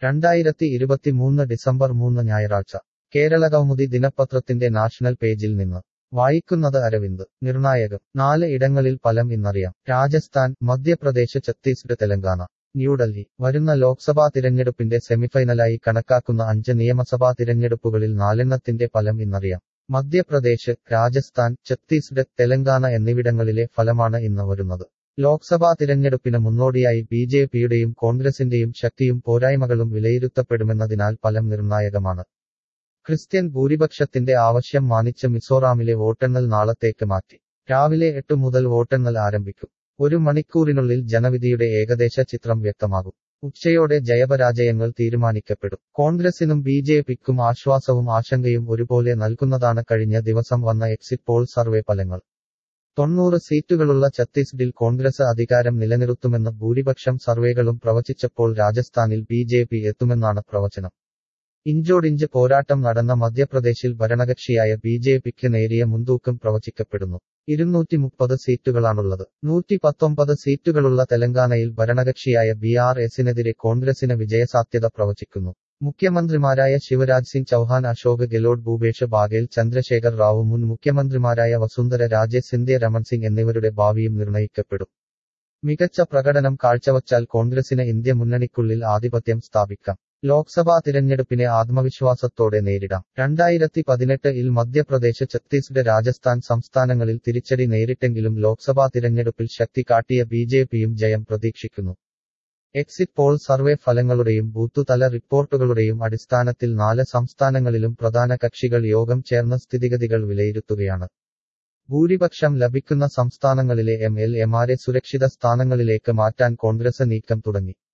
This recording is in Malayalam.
രണ്ടായിരത്തി ഇരുപത്തിമൂന്ന് ഡിസംബർ മൂന്ന് ഞായറാഴ്ച കേരള കൗമുദി ദിനപത്രത്തിന്റെ നാഷണൽ പേജിൽ നിന്ന് വായിക്കുന്നത് അരവിന്ദ് നിർണായകം നാല് ഇടങ്ങളിൽ ഫലം ഇന്നറിയാം രാജസ്ഥാൻ മധ്യപ്രദേശ് ഛത്തീസ്ഗഡ് തെലങ്കാന ന്യൂഡൽഹി വരുന്ന ലോക്സഭാ തിരഞ്ഞെടുപ്പിന്റെ സെമിഫൈനലായി കണക്കാക്കുന്ന അഞ്ച് നിയമസഭാ തിരഞ്ഞെടുപ്പുകളിൽ നാലെണ്ണത്തിന്റെ ഫലം ഇന്നറിയാം മധ്യപ്രദേശ് രാജസ്ഥാൻ ഛത്തീസ്ഗഡ് തെലങ്കാന എന്നിവിടങ്ങളിലെ ഫലമാണ് ഇന്ന് വരുന്നത് ലോക്സഭാ തിരഞ്ഞെടുപ്പിന് മുന്നോടിയായി ബി ജെ പിയുടെയും കോൺഗ്രസിന്റെയും ശക്തിയും പോരായ്മകളും വിലയിരുത്തപ്പെടുമെന്നതിനാൽ ഫലം നിർണായകമാണ് ക്രിസ്ത്യൻ ഭൂരിപക്ഷത്തിന്റെ ആവശ്യം മാനിച്ച് മിസോറാമിലെ വോട്ടെണ്ണൽ നാളത്തേക്ക് മാറ്റി രാവിലെ എട്ട് മുതൽ വോട്ടെണ്ണൽ ആരംഭിക്കും ഒരു മണിക്കൂറിനുള്ളിൽ ജനവിധിയുടെ ഏകദേശ ചിത്രം വ്യക്തമാകും ഉച്ചയോടെ ജയപരാജയങ്ങൾ തീരുമാനിക്കപ്പെടും കോൺഗ്രസിനും ബി ജെ പിക്കും ആശ്വാസവും ആശങ്കയും ഒരുപോലെ നൽകുന്നതാണ് കഴിഞ്ഞ ദിവസം വന്ന എക്സിറ്റ് പോൾ സർവേ ഫലങ്ങൾ തൊണ്ണൂറ് സീറ്റുകളുള്ള ഛത്തീസ്ഗഡിൽ കോൺഗ്രസ് അധികാരം നിലനിർത്തുമെന്ന് ഭൂരിപക്ഷം സർവേകളും പ്രവചിച്ചപ്പോൾ രാജസ്ഥാനിൽ ബി ജെ പി എത്തുമെന്നാണ് പ്രവചനം ഇഞ്ചോടിഞ്ച് പോരാട്ടം നടന്ന മധ്യപ്രദേശിൽ ഭരണകക്ഷിയായ ബി ജെ പിക്ക് നേരിയ മുൻതൂക്കം പ്രവചിക്കപ്പെടുന്നു ഇരുന്നൂറ്റി മുപ്പത് സീറ്റുകളാണുള്ളത് നൂറ്റി പത്തൊമ്പത് സീറ്റുകളുള്ള തെലങ്കാനയിൽ ഭരണകക്ഷിയായ ബി ആർ എസിനെതിരെ കോൺഗ്രസിന് വിജയസാധ്യത പ്രവചിക്കുന്നു മുഖ്യമന്ത്രിമാരായ ശിവരാജ് സിംഗ് ചൌഹാൻ അശോക് ഗെലോട്ട് ഭൂപേഷ് ബാഗേൽ ചന്ദ്രശേഖർ റാവു മുൻ മുഖ്യമന്ത്രിമാരായ വസുന്ധര രാജെ സിന്ധ്യ രമൺ സിംഗ് എന്നിവരുടെ ഭാവിയും നിർണയിക്കപ്പെടും മികച്ച പ്രകടനം കാഴ്ചവച്ചാൽ കോൺഗ്രസിന് ഇന്ത്യ മുന്നണിക്കുള്ളിൽ ആധിപത്യം സ്ഥാപിക്കാം ലോക്സഭാ തിരഞ്ഞെടുപ്പിനെ ആത്മവിശ്വാസത്തോടെ നേരിടാം രണ്ടായിരത്തി പതിനെട്ട് ഇൽ മധ്യപ്രദേശ് ഛത്തീസ്ഗഡ് രാജസ്ഥാൻ സംസ്ഥാനങ്ങളിൽ തിരിച്ചടി നേരിട്ടെങ്കിലും ലോക്സഭാ തിരഞ്ഞെടുപ്പിൽ ശക്തി കാട്ടിയ ബി ജെ പിയും ജയം പ്രതീക്ഷിക്കുന്നു എക്സിറ്റ് പോൾ സർവേ ഫലങ്ങളുടെയും ബൂത്തുതല റിപ്പോർട്ടുകളുടെയും അടിസ്ഥാനത്തിൽ നാല് സംസ്ഥാനങ്ങളിലും പ്രധാന കക്ഷികൾ യോഗം ചേർന്ന് സ്ഥിതിഗതികൾ വിലയിരുത്തുകയാണ് ഭൂരിപക്ഷം ലഭിക്കുന്ന സംസ്ഥാനങ്ങളിലെ എം എൽ എമാരെ സുരക്ഷിത സ്ഥാനങ്ങളിലേക്ക് മാറ്റാൻ കോൺഗ്രസ് നീക്കം തുടങ്ങി